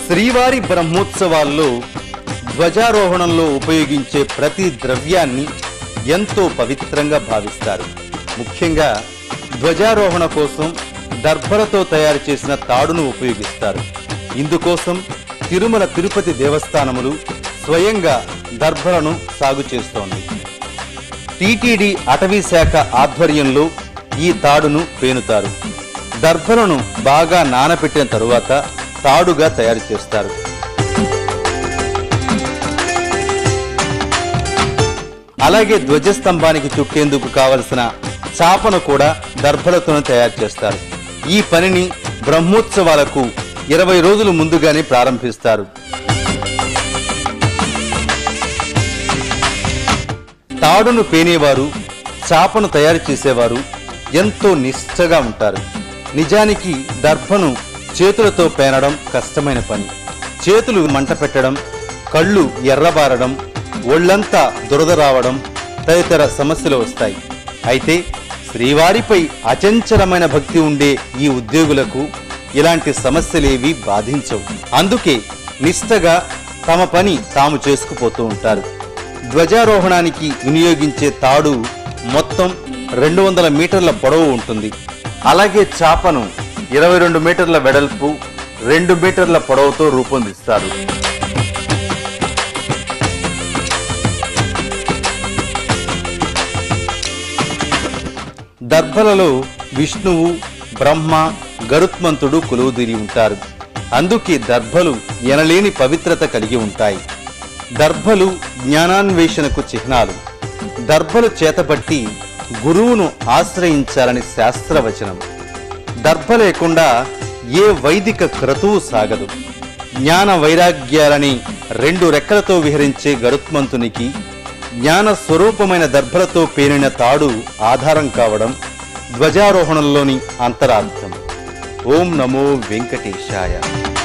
శ్రీవారి బ్రహ్మోత్సవాల్లో ధ్వజారోహణంలో ఉపయోగించే ప్రతి ద్రవ్యాన్ని ఎంతో పవిత్రంగా భావిస్తారు ముఖ్యంగా ధ్వజారోహణ కోసం దర్భలతో తయారు చేసిన తాడును ఉపయోగిస్తారు ఇందుకోసం తిరుమల తిరుపతి దేవస్థానములు స్వయంగా దర్భలను సాగు చేస్తోంది టీటీడీ అటవీ శాఖ ఆధ్వర్యంలో ఈ తాడును పేనుతారు దర్భలను బాగా నానబెట్టిన తరువాత తాడుగా తయారు చేస్తారు అలాగే ధ్వజస్తంభానికి చుట్టేందుకు కావలసిన చాపను కూడా దర్భలతోనే తయారు చేస్తారు ఈ పనిని బ్రహ్మోత్సవాలకు ఇరవై రోజులు ముందుగానే ప్రారంభిస్తారు తాడును పేనేవారు చాపను తయారు చేసేవారు ఎంతో నిష్ఠగా ఉంటారు నిజానికి దర్భను చేతులతో పేనడం కష్టమైన పని చేతులు మంట పెట్టడం కళ్ళు ఎర్రబారడం ఒళ్ళంతా దురద రావడం తదితర సమస్యలు వస్తాయి అయితే శ్రీవారిపై అచంచలమైన భక్తి ఉండే ఈ ఉద్యోగులకు ఇలాంటి సమస్యలేవి బాధించవు అందుకే నిష్ఠగా తమ పని తాము చేసుకుపోతూ ఉంటారు ధ్వజారోహణానికి వినియోగించే తాడు మొత్తం రెండు వందల మీటర్ల పొడవు ఉంటుంది అలాగే చాపను ఇరవై రెండు మీటర్ల వెడల్పు రెండు మీటర్ల పొడవుతో రూపొందిస్తారు దర్భలలో విష్ణువు బ్రహ్మ గరుత్మంతుడు కొలువుదీరి ఉంటారు అందుకే దర్భలు ఎనలేని పవిత్రత కలిగి ఉంటాయి దర్భలు జ్ఞానాన్వేషణకు చిహ్నాలు దర్భలు చేతపట్టి గురువును ఆశ్రయించాలని శాస్త్రవచనం దర్భ లేకుండా ఏ వైదిక క్రతువు సాగదు జ్ఞాన వైరాగ్యాలని రెండు రెక్కలతో విహరించే గరుత్మంతునికి జ్ఞాన స్వరూపమైన దర్భలతో పేనిన తాడు ఆధారం కావడం ధ్వజారోహణంలోని అంతరార్థం ఓం నమో వెంకటేశాయ